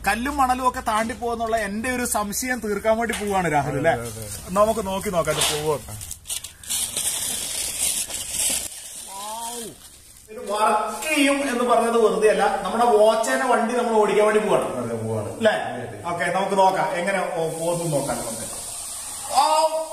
കല്ലും മണലും ഒക്കെ താണ്ടി പോകുന്നുള്ള എന്റെ ഒരു സംശയം തീർക്കാൻ വേണ്ടി പോവാണ് രാഹുൽ അല്ലെ നമുക്ക് നോക്കി നോക്കാം ഇത് പോവോ ഇത് വർക്ക് ചെയ്യും എന്ന് പറഞ്ഞത് വെറുതെ അല്ല നമ്മുടെ വാച്ചേനെ വണ്ടി നമ്മൾ ഓടിക്കാൻ വേണ്ടി പോവാണ് അല്ലേ ഓക്കെ നമുക്ക് നോക്കാം എങ്ങനെ ഓ- പോകുന്നു നോക്കാം നമുക്ക് ആ.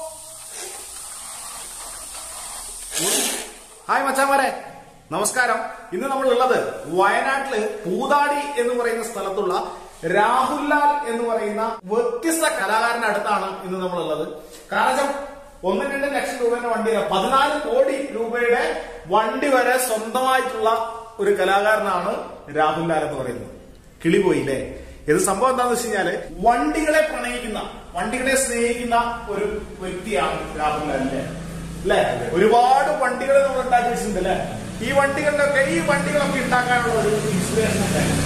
ഹായ് മച്ചാമാരെ നമസ്കാരം ഇന്ന് നമ്മൾ ഉള്ളത് വയനാട്ടില് പൂതാടി എന്ന് പറയുന്ന സ്ഥലത്തുള്ള രാഹുൽ ലാൽ എന്ന് പറയുന്ന വ്യത്യസ്ത കലാകാരന്റെ അടുത്താണ് ഇന്ന് നമ്മൾ ഉള്ളത് കാരണം ഒന്ന് രണ്ട് ലക്ഷം രൂപയുടെ വണ്ടി പതിനാല് കോടി രൂപയുടെ വണ്ടി വരെ സ്വന്തമായിട്ടുള്ള ഒരു കലാകാരനാണ് രാഹുൽ ലാൽ എന്ന് പറയുന്നത് കിളി പോയില്ലേ ഇത് സംഭവം എന്താണെന്ന് വെച്ച് കഴിഞ്ഞാല് വണ്ടികളെ പ്രണയിക്കുന്ന വണ്ടികളെ സ്നേഹിക്കുന്ന ഒരു വ്യക്തിയാണ് രാഹുൽ ലാലിന്റെ അല്ലെ ഒരുപാട് വണ്ടികൾ നമ്മൾ ഉണ്ടാക്കി വെച്ചിട്ടുണ്ട് അല്ലെ ഈ വണ്ടികളിലൊക്കെ ഈ വണ്ടികളൊക്കെ ഉണ്ടാക്കാനുള്ള ഒരു ഇൻസ്പിറേഷൻ ഉണ്ടായിരുന്നു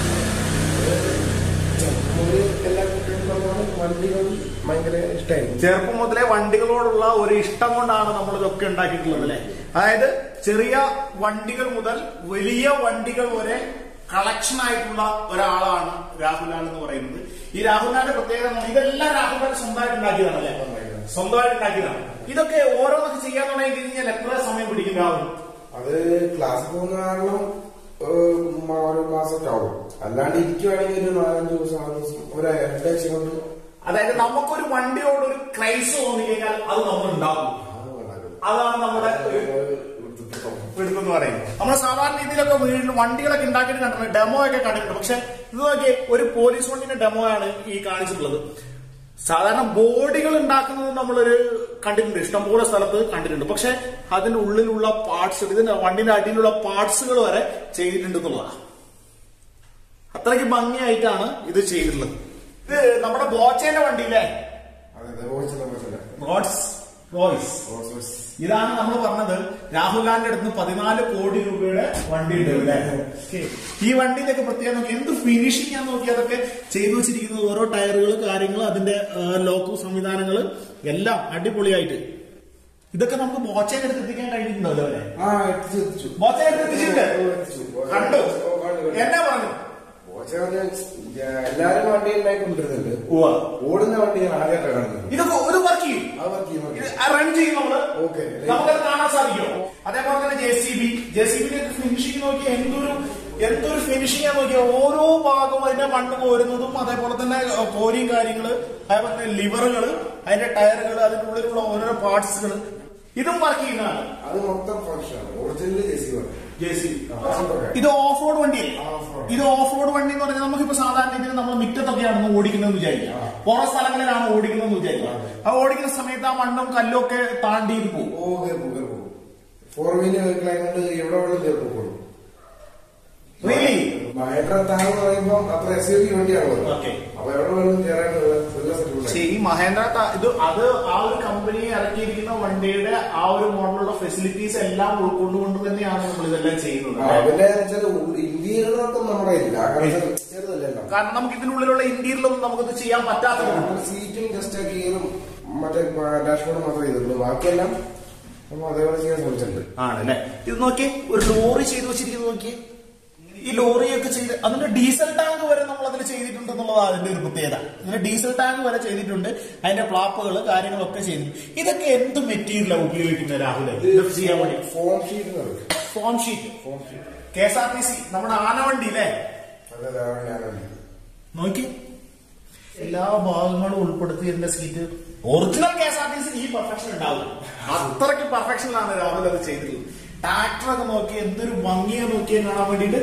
ഒരു എല്ലാ കുട്ടികൾക്കും വണ്ടികൾ ഭയങ്കര ഇഷ്ടമായിരുന്നു ചെറുപ്പം മുതലേ വണ്ടികളോടുള്ള ഒരു ഇഷ്ടം കൊണ്ടാണ് നമ്മൾ ഇതൊക്കെ ഉണ്ടാക്കിയിട്ടുള്ളത് അല്ലെ അതായത് ചെറിയ വണ്ടികൾ മുതൽ വലിയ വണ്ടികൾ വരെ കളക്ഷൻ ആയിട്ടുള്ള ഒരാളാണ് രാഹുൽ ലാൽ എന്ന് പറയുന്നത് ഈ രാഹുൽ ലാലിന്റെ പ്രത്യേകത എന്ന് പറഞ്ഞാൽ ഇതെല്ലാം രാഹുൽ ലാൽ സ്വന്തമായിട്ട് ഉണ്ടാക്കിയതാണ് അല്ലെ സ്വന്തമായിട്ട് ഉണ്ടാക്കിയതാണ് ഇതൊക്കെ ഓരോന്നൊക്കെ ചെയ്യാൻ തുടങ്ങി കഴിഞ്ഞാൽ എത്ര സമയം പിടിക്കും രാഹുൽ അത് ക്ലാസ് പോകുന്ന കാരണം ഏഹ്, മ- ഒരു മാസമൊക്കെ ആവും അല്ലാണ്ട് ഇരിക്കുവാണെങ്കിൽ ഒരു നാലഞ്ച് ദിവസം ആറ് ദിവസം ഒരു രണ്ടാഴ്ച കൊണ്ട് അതായത് നമുക്കൊരു വണ്ടിയോട് ഒരു ക്രൈസ് തോന്നി കഴിഞ്ഞാൽ അത് നമ്മൾ ഉണ്ടാകും അത് ഉണ്ടാക്കും. അതാണ് നമ്മുടെ ഒരു ഒരു വൃത്തിത്വം. പിടുത്തെന്ന് പറയുന്നത് നമ്മൾ സാധാരണ രീതിയിലൊക്കെ വീട്ടിൽ വണ്ടികളൊക്കെ ഉണ്ടാക്കിയിട്ട് കണ്ടിട്ടുണ്ട് ഡെമോ ഒക്കെ കണ്ടിട്ടുണ്ട് പക്ഷെ ഇത് നോക്കി ഒരു പോലീസ് വണ്ടിന്റെ ഡെമോ ആണ് ഈ കാണിച്ചിട്ടുള്ളത് സാധാരണ ബോഡികൾ ഉണ്ടാക്കുന്നത് നമ്മളൊരു കണ്ടിട്ടുണ്ട് ഇഷ്ടംപോലെ സ്ഥലത്ത് കണ്ടിട്ടുണ്ട് പക്ഷെ അതിന്റെ ഉള്ളിലുള്ള പാർട്സ് ഇതിന്റെ വണ്ടിന്റെ അടിയിലുള്ള പാർട്സുകൾ വരെ ചെയ്തിട്ടുണ്ട് എന്നുള്ളതാണ് അത്രയ്ക്ക് ഭംഗിയായിട്ടാണ് ഇത് ചെയ്തിട്ടുള്ളത് ഇത് നമ്മുടെ ബോച്ചേന്റെ വണ്ടിയില്ലേ അതെ, അതെ, ഓടിച്ചില്ല, ഓടിച്ചില്ല. റോഡ്സ് റോയ്സ് ഓടിച്ച് ഓടിച്ച്. ഇതാണ് നമ്മൾ പറഞ്ഞത് രാഹുൽ ലാലിന്റെ അടുത്ത് പതിനാല് കോടി രൂപയുടെ വണ്ടി ഉണ്ട് ഇവിടെ Okay. ഈ വണ്ടിയിലൊക്കെ പ്രത്യേകം നോക്കി എന്ത് ഫിനിഷിംഗ് ആണെന്ന് നോക്കി അതൊക്കെ ചെയ്തു വെച്ചിരിക്കുന്നത് ഓരോ ടയറുകൾ കാര്യങ്ങൾ അതിന്റെ ലോക്ക് സംവിധാനങ്ങൾ എല്ലാം അടിപൊളിയായിട്ട് ഇതൊക്കെ നമുക്ക് ബോച്ചയുടെ അടുത്ത് എത്തിക്കാൻ കഴിഞ്ഞിട്ടുണ്ടല്ലോ അല്ലെ ആ എത്തിച്ചു എത്തിച്ചു ബോച്ചയുടെ അടുത്ത് എത്തിച്ചിട്ടുണ്ട് ഓ, എത്തിച്ചു. കണ്ടു ഓ, കണ്ടു, കണ്ടു. എന്നാ പറഞ്ഞു ഓച്ച പറഞ്ഞ എല്ലാരും വണ്ടി ഉണ്ടാക്കി കൊണ്ടിരുന്നുണ്ട് ഉവ്വ. ഓടുന്ന വണ്ടി ഞാൻ ആദ്യമായിട്ടാണ് കാണുന്നത് ഇതൊക്കെ ഒരു വർക്ക് ചെയ്യും അത് വർക്ക് ചെയ്യുന്നുണ്ട് ഇത് റൺ ചെയ്യും നമ്മള് ഓക്കെ നമുക്കത് കാണാൻ സാധിക്കും അതേപോലെ തന്നെ J C B J C ബിന്റെ ഫിനിഷിംഗ് നോക്കി എന്തൊരു എന്തൊരു ഫിനിഷിംഗ് നോക്കിയ ഓരോ ഭാഗവും അതിന്റെ മണ്ണ് കോരുന്നതും അതേപോലെ തന്നെ കോരിയും കാര്യങ്ങള് അതേപോലെ തന്നെ ലിവറുകള് അതിന്റെ ടയറുകൾ അതിന്റെ ഉള്ളിലുള്ള ഓരോ പാർട്സുകൾ ഇതും വർക്ക് ചെയ്യുന്നതാണ് അത് മൊത്തം ഫംഗ്ഷനാണ് ഒറിജിനൽ ജെ സി വണ്ടി ജെ സി ബി ആ, അതൊക്കെ. ഇത് ഓഫ് റോഡ് വണ്ടിയല്ലേ Off road. ഇത് ഓഫ് റോഡ് വണ്ടി എന്ന് പറഞ്ഞാൽ നമുക്കിപ്പോ സാധാരണ രീതിയിൽ നമ്മൾ മുറ്റത്തൊക്കെയാണ് ഓടിക്കുന്നതെന്ന് വിചാരിക്കുക പുറം സ്ഥലങ്ങളിലാണ് ഓടിക്കുന്നതെന്ന് വിചാരിക്കുക ആ ഓടിക്കുന്ന സമയത്ത് ആ മണ്ണും കല്ലും ഒക്കെ താണ്ടി ഇത് പോകും ഓ കേറി പോകും കേറി പോകും ഫോർ വീലർ വെഹിക്കിളായ കൊണ്ട് എവിടെ വേണം കയറി പോകുള്ളൂ Really? മഹേന്ദ്ര താങ് എന്ന് പറയുമ്പോൾ അത്ര എസ് യു വി വണ്ടിയാണല്ലോ Okay. അപ്പൊ എവിടെ വേണം കയറാനുള്ള നല്ല സെറ്റപ്പ് പക്ഷേ ഈ മഹേന്ദ്ര ത- ഇത് അത് ആ ഒരു കമ്പനി ഇറക്കിയിരിക്കുന്ന വണ്ടിയുടെ ആ ഒരു മോഡലുള്ള ഫെസിലിറ്റീസ് എല്ലാം ഉൾക്കൊണ്ടുകൊണ്ട് തന്നെയാണ് നമ്മൾ ഇതെല്ലാം ചെയ്യുന്നത് അവന്റെ ഇന്ത്യയിലൊക്കെ നമ്മുടെ ഇല്ല കാരണം ചെറുതല്ലല്ലോ കാരണം നമുക്ക് ഇതിനുള്ളിലുള്ള ഇന്ത്യയിലൊന്നും നമുക്കിത് ചെയ്യാൻ പറ്റാത്തതുകൊണ്ട് സീറ്റും ജസ്റ്റ് ഗിയറും മറ്റേ ഡാഷ്ബോർഡ് മാത്രമേ ചെയ്തിട്ടുള്ളൂ ബാക്കിയെല്ലാം നമ്മൾ അതേപോലെ ചെയ്യാൻ ശ്രമിച്ചിട്ടുണ്ട് ആണല്ലേ ഇത് നോക്കി ഒരു ലോറി ചെയ്തു വെച്ചിരിക്കുന്നത് നോക്കി ഈ ലോറിയൊക്കെ ചെയ്ത് അതിന്റെ ഡീസൽ ടാങ്ക് വരെ നമ്മൾ അതിൽ ചെയ്തിട്ടുണ്ട് എന്നുള്ളതാണ് അതിന്റെ ഒരു പ്രത്യേകത ഇതിന്റെ ഡീസൽ ടാങ്ക് വരെ ചെയ്തിട്ടുണ്ട് അതിന്റെ പ്ലാപ്പുകൾ കാര്യങ്ങളൊക്കെ ചെയ്തിട്ടുണ്ട് ഇതൊക്കെ എന്ത് മെറ്റീരിയലാണ് ഉപയോഗിക്കുന്നത് രാഹുൽ ഇതൊക്കെ ചെയ്യാൻ വേണ്ടി ഫോം ഷീറ്റ് എന്ന് പറയും foam sheet foam sheet K S R T C നമ്മുടെ ആനവണ്ടി അല്ലേ അതെ ഞാനാണ് നോക്കി എല്ലാ ഭാഗങ്ങളും ഉൾപ്പെടുത്തി എന്റെ seat original K S R T C ഈ പെർഫെക്ഷൻ ഉണ്ടാവും അത്രയ്ക്ക് പെർഫെക്ഷനിലാണ് രാഹുൽ അത് ചെയ്തിട്ടുള്ളത് ട്രാക്ടറൊക്കെ നോക്കി എന്തൊരു ഭംഗിയെ നോക്കിയെ കാണാൻ വേണ്ടിയിട്ട്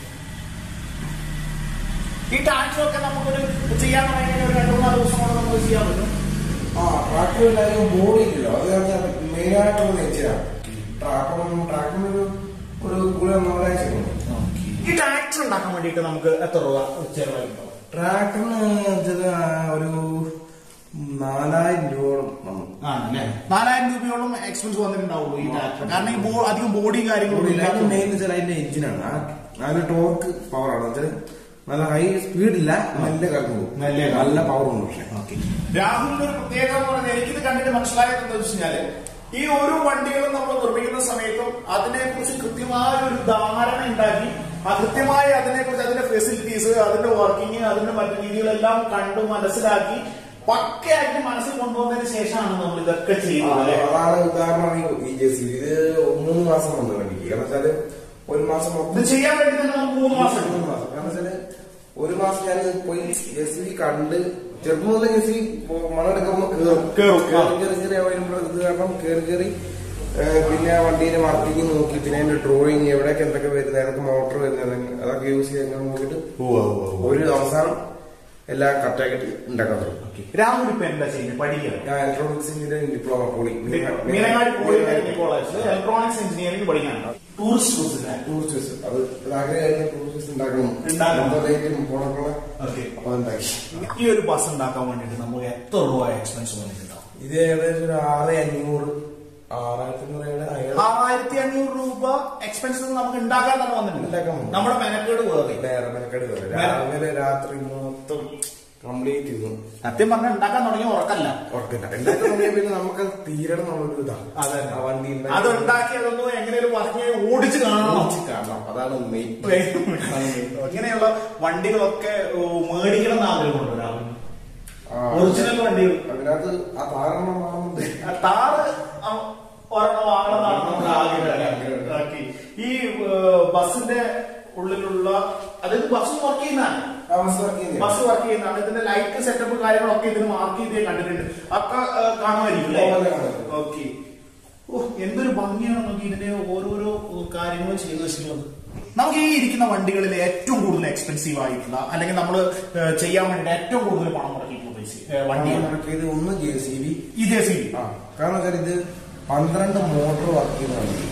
ഈ ട്രാക്ടറൊക്കെ നമുക്കൊരു ചെയ്യാൻ തുടങ്ങിയ ഒരു രണ്ടു മൂന്നാല് ദിവസം കൊണ്ട് നമുക്ക് ചെയ്യാൻ പറ്റും ആ ട്രാക്ടർ ഇല്ലാതെ ബോഡി ഇല്ലല്ലോ അത് കാരണം മെയിൻ ആയിട്ടുള്ള നെച്ചാണ് ട്രാക്ടറും ട്രാക്ടറിന് ഒരു ഒരു കൂടെ നാലാഴ്ച ഈ ട്രാക്ടർ ഉണ്ടാക്കാൻ വേണ്ടിയിട്ട് നമുക്ക് എത്ര രൂപ ചെലവായിട്ടുണ്ടാവും ട്രാക്ടറിന് വെച്ചത് ഒരു നാലായിരം രൂപയോളം വന്നു ആണല്ലേ നാലായിരം രൂപയോളം എക്സ്പെൻസ് വന്നിട്ടുണ്ടാവുള്ളൂ ഈ ട്രാക്ടർ കാരണം ഈ ബോ- അധികം ബോഡി കാര്യങ്ങളും അതിന്റെ മെയിൻ വെച്ചാൽ അതിന്റെ എഞ്ചിനാണ് അതിന്റെ ടോർക്ക് പവറാണ് വെച്ചാൽ നല്ല ഹൈ സ്പീഡില്ല നല്ല കറങ്ങും പോകും നല്ല നല്ല പവർ ഉണ്ട് പക്ഷെ രാഹുലിന്റെ ഒരു പ്രത്യേകത എന്ന് പറഞ്ഞാൽ എനിക്കിത് കണ്ടിട്ട് മനസ്സിലായത് എന്താ വെച്ച് കഴിഞ്ഞാല് ഈ ഓരോ വണ്ടികളും നമ്മൾ നിർമ്മിക്കുന്ന സമയത്തും അതിനെ കുറിച്ച് കൃത്യമായ ഒരു ധാരണ ഉണ്ടാക്കി ആ കൃത്യമായി അതിനെക്കുറിച്ച് അതിന്റെ ഫെസിലിറ്റീസ് അതിന്റെ വർക്കിംഗ് അതിന്റെ മറ്റു രീതികളെല്ലാം കണ്ടു മനസ്സിലാക്കി പക്കയായിട്ട് മനസ്സിൽ കൊണ്ടുവന്നതിന് ശേഷമാണ് നമ്മൾ ഇതൊക്കെ ചെയ്യുന്നത് അല്ലേ അതാണ് ഉദാഹരണം ഈ ജെ സി ഇത് മൂന്ന് മാസം വന്നു വണ്ടിക്ക് കാരണം വെച്ചാല് ഒരു മാസം ഇത് മൊത്തം ചെയ്യാൻ വേണ്ടി തന്നെ നമുക്ക് മൂന്ന് മാസം എടുക്കും. മൂന്ന് മാസം കാരണം വെച്ചാല് ഒരു മാസം ഞാൻ പോയി ജെ സി ബി കണ്ട് ചെറുപ്പം മുതലേ ജെ സി മണ്ണെടുക്കുമ്പോ കേറും കേറും, ആ. കേറി കേറി കേറി വരുമ്പോൾ ഇത് കാരണം കേറി കേറി ഏ, പിന്നെ ആ വണ്ടീന്റെ മാർക്കിങ് നോക്കി പിന്നെ അതിന്റെ ഡ്രോയിങ് എവിടെയൊക്കെ എന്തൊക്കെ വരുന്നത് ഏതൊക്കെ മോട്ടർ വരുന്നത് അതൊക്കെ യൂസ് ചെയ്യുന്നത് നോക്കിയിട്ട് ഒരു അവസാനം എല്ലാം കറക്റ്റാക്കിയിട്ട് ഉണ്ടാക്കാൻ തുടങ്ങി രാഹുൽ ഇപ്പൊ എന്താ ചെയ്യുന്നത് പഠിക്കുക ഞാൻ electronics engineering diploma poly Meenangadi polytechnic കോളേജിൽ ഇലക്ട്രോണിക്സ് എഞ്ചിനീയറിംഗ് പഠിക്കാനുണ്ട് ടൂറിസ്റ്റ് ബസ്സിലെ ടൂറിസ്റ്റ് ബസ് അത് ആഗ്രഹമായിരുന്നു ടൂറിസ്റ്റ് ബസ് ഉണ്ടാക്കണം ഉണ്ടാക്കണം. മൊത്തമായിട്ടും പോണപ്പോളെ ഓക്കെ അപ്പൊ അതുണ്ടാക്കി ഈ ഒരു ബസ് ഉണ്ടാക്കാൻ വേണ്ടിട്ട് നമുക്ക് എത്ര രൂപ എക്സ്പെൻസ് വന്നിട്ടുണ്ടാവും ഇത് ഏകദേശം ഒരു ആറ് അഞ്ഞൂറ് ആറായിരത്തി അഞ്ഞൂറ് ഏഴ് ആയിരത്തി അഞ്ഞൂറ് രൂപ എക്സ്പെൻസ് നമുക്ക് ഉണ്ടാക്കാൻ തന്നെ വന്നിട്ടുണ്ട് ഉണ്ടാക്കാൻ വന്നു. നമ്മുടെ മെനക്കേട് വേറെ വേറെ മെനക്കെട് വേറെ രാവിലെ രാത്രി മൊത്തം കംപ്ലീറ്റ് ചെയ്തു സത്യം പറഞ്ഞാൽ ഉണ്ടാക്കാൻ തുടങ്ങിയ ഉറക്കല്ല ഉറക്കില്ല എല്ലാവർക്കും തുടങ്ങിയ പിന്നെ നമുക്ക് തീരണം എന്നുള്ളൊരു ഇതാണ് അതെ. ആ വണ്ടി ഉണ്ടാക്കി അത് ഉണ്ടാക്കി അതൊന്നും എങ്ങനെയും വർക്ക് ഓടിച്ച് കാണണം ഓടിച്ച് കാണണം അതാണ് മെയിൻ ഇങ്ങനെയുള്ള വണ്ടികളൊക്കെ ഓ, മേടിക്കണം എന്ന് ആഗ്രഹമുണ്ട് രാഹുൽ ആ, ഒറിജിനൽ വണ്ടികൾ അതിനകത്ത് ആ താരണം വേണമെന്നുണ്ട് ആ താറ് ആ ഒരെണ്ണം വാങ്ങണമെന്നാണ് നമ്മുടെ ആഗ്രഹം ഓക്കേ. ഈ ഏഹ്, ബസിന്റെ ഉള്ളിലുള്ള അതായത് ബസ് വർക്ക് ചെയ്യുന്നതാണ് അവസ്ഥ വർക്ക് ചെയ്യുന്നില്ല. ബസ് വർക്ക് ചെയ്യുന്നതാണ് ഇതിന്റെ ലൈറ്റ് സെറ്റപ്പ് കാര്യങ്ങളൊക്കെ ഇതിന് മാർക്ക് ചെയ്ത് ഞാൻ കണ്ടിട്ടുണ്ട് ഒക്കെ ഏഹ്, കാണുമായിരിക്കും അല്ലേ ഓ, അതെ, അതെ. ഓക്കെ ഓ എന്തൊരു ഭംഗിയാണ് നോക്കി ഇതിന്റെ ഓരോരോ കാര്യങ്ങളും ചെയ്തു വെച്ചിട്ടുള്ളത് നമുക്ക് ഈ ഇരിക്കുന്ന വണ്ടികളിൽ ഏറ്റവും കൂടുതൽ എക്സ്പെൻസീവ് ആയിട്ടുള്ള അല്ലെങ്കിൽ നമ്മൾ ചെയ്യാൻ വേണ്ടി ഏറ്റവും കൂടുതൽ പണം മുടക്കിയിട്ടുള്ള പൈസ ഏഹ്, വണ്ടിയാണ് നടക്കിയത് ഒന്ന് ജെ സി ബി ഈ ജെ സി ആ കാരണം വെച്ചാൽ ഇത് പന്ത്രണ്ട് മോട്ടോർ വർക്ക് ചെയ്യുന്ന വണ്ടി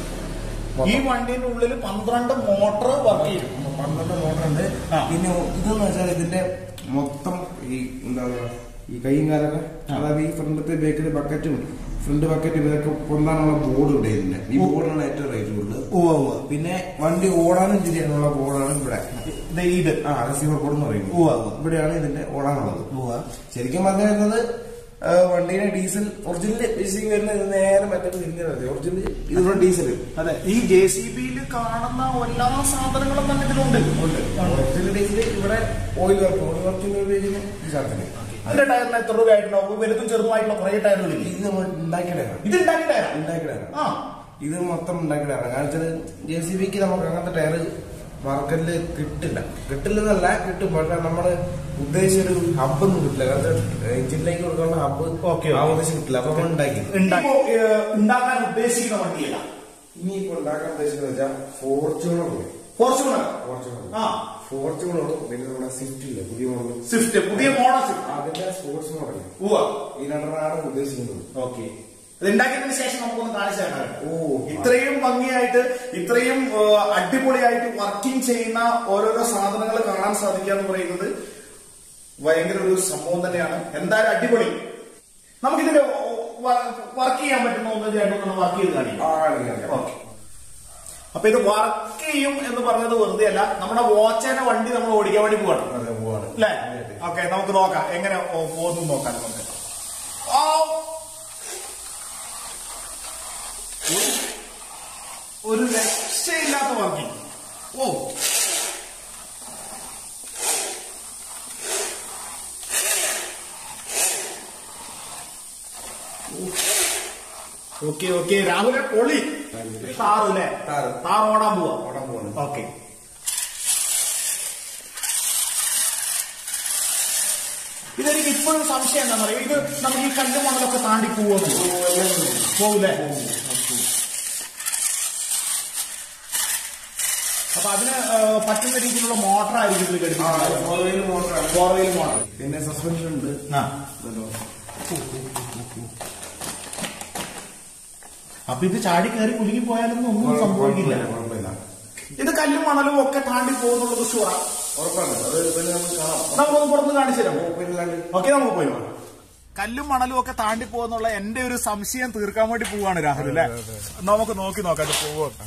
ഈ വണ്ടിന്റെ ഉള്ളിൽ പന്ത്രണ്ട് മോട്ടോർ വർക്ക് ചെയ്യും പന്ത്രണ്ട് മോട്ടർ ഉണ്ട് ആ. പിന്നെ ഇതെന്ന് വെച്ചാൽ ഇതിന്റെ മൊത്തം ഈ എന്താ പറയാ ഈ കൈയും കാലൊക്കെ ആ. അതായത് ഈ ഫ്രണ്ടത്തെ ബേക്കിൽ ബക്കറ്റും ഫ്രണ്ട് ബക്കറ്റും ഇതൊക്കെ പൊന്താനുള്ള ബോർഡ് ഇവിടെ ഇതിന്റെ ഈ ബോർഡാണ് ഏറ്റവും റേറ്റ് കൂടുതൽ പിന്നെ വണ്ടി ഓടാനും ചെയ്യാനുള്ള ബോർഡാണ് ഇവിടെ ദേ ഇത് ആ റിസീവർ ബോർഡ് എന്ന് പറയുന്നത് ഉവ്വ് ഉവ്വ്. ഇവിടെയാണ് ഇതിന്റെ ഓടാനുള്ളത് ശരിക്കും പറഞ്ഞു വരുന്നത് ആ, വണ്ടിയുടെ ഡീസൽ ഒറിജിനൽ ഡീസൽ വരുന്നത് ഇത് നേരെ മറ്റേ തിരിഞ്ഞത് ഒറിജിനൽ ഇതിവിടെ ഡീസൽ അതെ ഈ ജെ സി ബിയിൽ കാണുന്ന എല്ലാ സാധനങ്ങളും തന്നെ ഇതിലുണ്ട് ഒറിജിനൽ ഡീസൽ ഇവിടെ ഓയിൽ വർക്ക് ഓയിൽ വർക്കിന് ഉപയോഗിക്കുന്ന ഈ സാധനം അതിന്റെ ടയറിന് എത്ര രൂപ ആയിട്ടുണ്ടാവും വലുതും ചെറുതുമായിട്ടുള്ള കുറെ ടയറുകളില്ലേ ഇത് നമ്മൾ ഉണ്ടാക്കിയിട്ടാണ് ഇത് ഉണ്ടാക്കിയ ടയറാ ഉണ്ടാക്കിയിട്ടാണ് ആ ഇത് മൊത്തം ഉണ്ടാക്കിയിട്ടാണ് കാരണം വെച്ചാൽ ജെ സി ബിക്ക് നമുക്ക് അങ്ങനത്തെ ടയർ മാർക്കറ്റില് കിട്ടില്ല കിട്ടില്ലെന്നല്ല കിട്ടും പക്ഷെ നമ്മള് ഉദ്ദേശിച്ചൊരു ഹബ്ബൊന്നും കിട്ടില്ല കാരണം എഞ്ചിനിലേക്ക് കൊടുക്കാനുള്ള ഹബ്ബ് Okay, ആ okay. ഉദ്ദേശം കിട്ടില്ല അപ്പൊ നമ്മൾ ഉണ്ടാക്കി ഇപ്പോ, ഏഹ്, ഉണ്ടാക്കാൻ ഉദ്ദേശിക്കുന്ന വണ്ടിയല്ല ഇനിയിപ്പോ ഉണ്ടാക്കാൻ ഉദ്ദേശിക്കുന്നത് വെച്ചാൽ ഫോർച്യൂണർ ഫോർച്യൂണർ ഫോർച്യൂണർ ആ ഫോർച്യൂണറും പിന്നെ നമ്മുടെ സ്വിഫ്റ്റ് ഇല്ല പുതിയ മോഡൽ സ്വിഫ്റ്റ് പുതിയ മോഡൽ സ്വിഫ്റ്റ് അതിന്റെ സ്പോർട്സ് മോഡൽ ഉവ്വ ഈ രണ്ടെണ്ണമാണ് ഉദ്ദേശിക്കുന്നത് ഓക്കെ ഇത് ഉണ്ടാക്കിയതിനു ശേഷം നമുക്കൊന്ന് കാണിച്ചു തരണം ഓ. ഇത്രയും ഭംഗിയായിട്ട് ഇത്രയും ഏഹ്, അടിപൊളിയായിട്ട് വർക്കിംഗ് ചെയ്യുന്ന ഓരോരോ സാധനങ്ങൾ കാണാൻ സാധിക്കുക എന്ന് പറയുന്നത് ഭയങ്കര ഒരു സംഭവം തന്നെയാണ് എന്തായാലും അടിപൊളി നമുക്കിതിന്റെ വർക്ക് ചെയ്യാൻ പറ്റുന്ന ഒന്ന് രണ്ടു വർക്ക് ചെയ്ത് കാണിക്കാം ആ കാണിക്കാം. ഓക്കെ അപ്പൊ ഇത് വർക്ക് ചെയ്യും എന്ന് പറഞ്ഞത് വെറുതെ അല്ല നമ്മുടെ വാച്ചേന്റെ വണ്ടി നമ്മൾ ഓടിക്കാൻ വേണ്ടി പോവാണ് അതെ, പോവാണ്. അല്ലേ ഓക്കെ നമുക്ക് നോക്കാം എങ്ങനെ ഓ- പോകുന്നു നോക്കാം നമുക്ക് ആ. ഒരു- ഒരു രക്ഷയില്ലാത്ത വർക്കിംഗ് ഓ ഓക്കെ ഓക്കെ രാഹുലെ പൊളി താറ് അല്ലേ താറ്. താർ ഓടാൻ പോവാ ഓടാൻ പോവാണ്. ഓക്കെ ഇതെനിക്ക് ഇപ്പോഴും സംശയം എന്താ പറയുക ഇത് നമുക്ക് ഈ കല്ല് മണലൊക്കെ താണ്ടി പോവുന്നു പോവില്ലേ അപ്പൊ അതിന് ആ, പറ്റുന്ന രീതിയിലുള്ള മോട്ടർ ആയിരിക്കും ഇതിൽ ആ, ഘടിപ്പിക്കുന്നത് ഫോർവീൽ മോട്ടറാണ്. ഫോർവെയിൽ മോട്ടർ പിന്നെ സസ്പെൻഷൻ ഉണ്ട് ആ ഇതല്ലോ. അപ്പൊ ഇത് ചാടി കയറി കുലുങ്ങി പോയാലൊന്നും ഒന്നും സംഭവിക്കില്ല കുഴപ്പമില്ല ഇത് കല്ലും മണലും ഒക്കെ താണ്ടി പോകുന്നുള്ളത് ഷുവറാ ഉറപ്പാണ് അത് പിന്നെ നമുക്ക് കാണാം നമുക്കൊന്ന് പുറത്ത് കാണിച്ചു തരാമോ കുഴപ്പമില്ലാണ്ട് ഓക്കെ നമുക്ക് പോയി നോക്കാം. കല്ലും മണലും ഒക്കെ താണ്ടി പോകുന്നുള്ള എന്റെ ഒരു സംശയം തീർക്കാൻ വേണ്ടി പോവാണ് രാഹുൽ അല്ലെ നമുക്ക് നോക്കി നോക്കാം ഇത് പോവോ എന്ന്.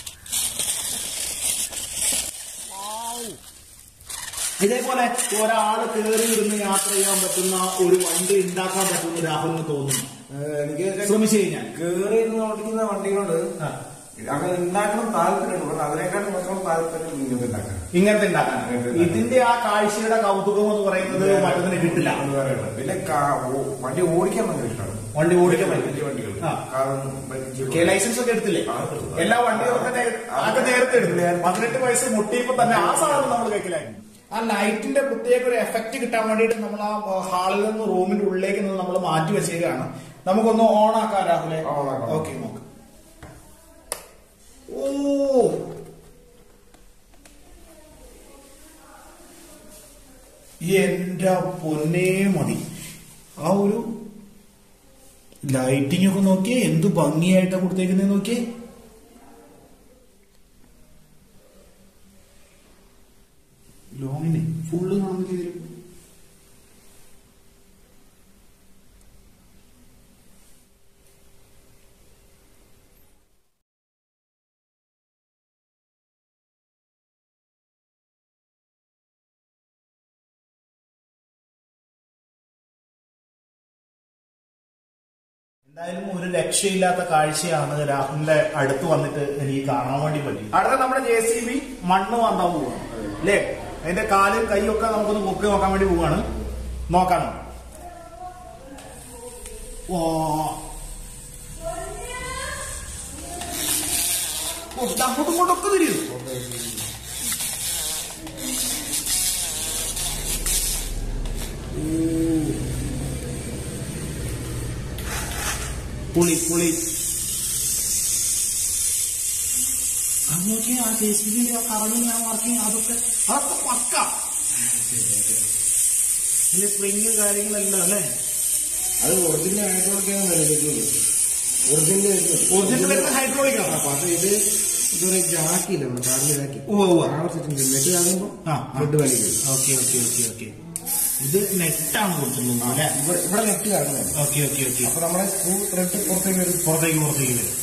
വൗ. ഇതേപോലെ ഒരാള് കയറി ഇരുന്ന് യാത്ര ചെയ്യാൻ പറ്റുന്ന ഒരു വണ്ടി ഉണ്ടാക്കാൻ പറ്റുമെന്ന് രാഹുലിന് തോന്നുന്നു ഏഹ്, എനിക്ക് ശ്രമിച്ചു കഴിഞ്ഞാൽ കേറി ഇരുന്ന് ഓടിക്കുന്ന വണ്ടികളോട് ആ. അങ്ങനെ ഉണ്ടാക്കണം താല്പര്യമുണ്ട് പക്ഷെ അതിനേക്കാളും കുറച്ചുകൂടെ താല്പര്യം ഇങ്ങനത്തെ ഉണ്ടാക്കാൻ ഇങ്ങനത്തെ ഉണ്ടാക്കാൻ ഇങ്ങനത്തെ ഇതിന്റെ ആ കാഴ്ചയുടെ കൗതുകം എന്ന് പറയുന്നത് മറ്റൊന്നിന് കിട്ടില്ല അത് വേറെയാണ്. പിന്നെ കാ- ഓ- വണ്ടി ഓടിക്കാൻ ഭയങ്കര ഇഷ്ടമാണ് വണ്ടി ഓടിക്കാൻ വലിയ പറ്റും വണ്ടികൾ ആ. കാറും വലിയ കെ ലൈസൻസ് ഒക്കെ എടുത്തില്ലേ ആ, എടുത്തു. എല്ലാ വണ്ടികളൊക്കെ നേ- അതൊക്കെ നേരത്തെ എടുത്തു പതിനെട്ട് വയസ്സ് മുട്ടിയപ്പോ തന്നെ ആ സാധനം നമ്മൾ കഴിക്കലായിരുന്നു ആ ലൈറ്റിന്റെ പ്രത്യേക ഒരു എഫക്ട് കിട്ടാൻ വേണ്ടിയിട്ട് നമ്മൾ ആ ഹാളിൽ നിന്ന് റൂമിന്റെ ഉള്ളിലേക്ക് നിന്ന് നമ്മൾ മാറ്റി വെച്ചേക്കാണ് നമുക്കൊന്ന് ഓൺ ആക്കാം രാഹുലെ On ആക്കാം. ഓക്കെ നോക്കാം ഓ എന്റെ പൊന്നേ മതി ആ ഒരു ലൈറ്റിംഗ് ഒക്കെ നോക്കിയേ എന്ത് ഭംഗിയായിട്ടാ കൊടുത്തേക്കുന്നത് നോക്കിയേ ലോങ്ങിന് ഫുള്ള് കാണുന്നില്ല ഇതില് എന്തായാലും ഒരു രക്ഷയില്ലാത്ത കാഴ്ചയാണ് രാഹുലിന്റെ അടുത്ത് വന്നിട്ട് എനിക്ക് കാണാൻ വേണ്ടി പറ്റി അടുത്ത നമ്മുടെ ജെ സി ബി മണ്ണ് വന്നാൻ പോവാണ് അല്ലേ അതിന്റെ കാലും കൈയൊക്കെ നമുക്കൊന്ന് പൊക്കി നോക്കാൻ വേണ്ടി പോവാണ് നോക്കാം ഓ ഓ, ഇത് അങ്ങോട്ടും ഇങ്ങോട്ടൊക്കെ തിരിയും പുളി പുളി അങ്ങോട്ട് ആ ജെ സി ബി ആ കറങ്ങുന്ന ആ വർക്കിംഗ് അതൊക്കെ അതൊക്കെ പക്ക പിന്നെ സ്പ്രിങ് കാര്യങ്ങളെല്ലാം അല്ലേ അത് ഒറിജിനൽ ഹൈഡ്രോളിക്കാണ് വിലക്കുള്ളൂ ഒറിജിനൽ ഒറിജിനൽ വരുന്ന ഹൈഡ്രോളിക് ആണ് അപ്പൊ അത് ഇത് ഇതൊരു ജാക്കിയില്ല നമ്മുടെ കാറിൽ ജാക്കി ഉവ്വ് ഉവ്വ്. ആ വെച്ചിട്ടുണ്ട് നെറ്റ് ആകുമ്പോ ആ, ആ. നെറ്റ് വലിക്കും ഓക്കെ ഓക്കെ ഓക്കെ ഓക്കെ ഇത് നെറ്റാണ് കൊടുത്തിട്ടുള്ളത് അല്ലേ ഇവിടെ ഇവിടെ നെറ്റ് കാണുന്നത് ഓക്കെ ഓക്കെ ഓക്കെ അപ്പൊ നമ്മുടെ സ്ക്രൂ ത്രെഡ് പുറത്തേക്ക് വരും പുറത്തേക്ക് പുറത്തേക്ക് വരും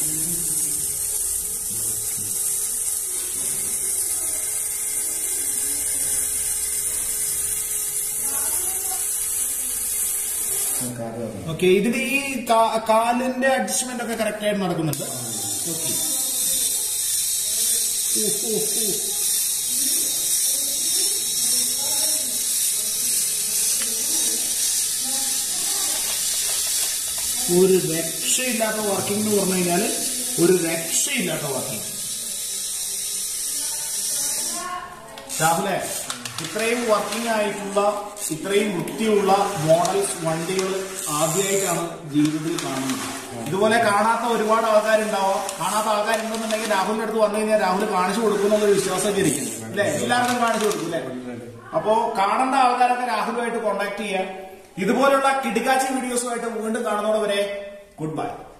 ഓക്കെ ഇതിന്റെ ഈ കാ- കാലിന്റെ അഡ്ജസ്റ്റ്മെന്റ് ഒക്കെ കറക്റ്റ് ആയിട്ട് നടക്കുന്നുണ്ട് ഓക്കെ ഒരു രക്ഷയില്ലാത്ത വർക്കിംഗ് എന്ന് പറഞ്ഞു കഴിഞ്ഞാൽ ഒരു രക്ഷയില്ലാത്ത വർക്കിംഗ് രാഹുലെ ഇത്രയും വർക്കിംഗ് ആയിട്ടുള്ള ഇത്രയും വൃത്തിയുള്ള മോഡൽസ് വണ്ടികൾ ആദ്യമായിട്ടാണ് ജീവിതത്തിൽ കാണുന്നത് ഇതുപോലെ കാണാത്ത ഒരുപാട് ആൾക്കാരുണ്ടാവാം കാണാത്ത ആൾക്കാരുണ്ടെന്നുണ്ടെങ്കിൽ രാഹുലിന്റെ അടുത്ത് വന്നു കഴിഞ്ഞാൽ രാഹുൽ കാണിച്ചു കൊടുക്കുമെന്നുള്ളൊരു വിശ്വാസമൊക്കെ ഇരിക്കുന്നു അല്ലെ എല്ലാവർക്കും കാണിച്ചു കൊടുക്കും അല്ലെ അപ്പോ കാണേണ്ട ആൾക്കാരൊക്കെ രാഹുലുമായിട്ട് കോണ്ടാക്ട് ചെയ്യാം ഇതുപോലുള്ള കിടുക്കാച്ചി വീഡിയോസുമായിട്ട് വീണ്ടും കാണുന്നതോടെ വരെ ഗുഡ് ബൈ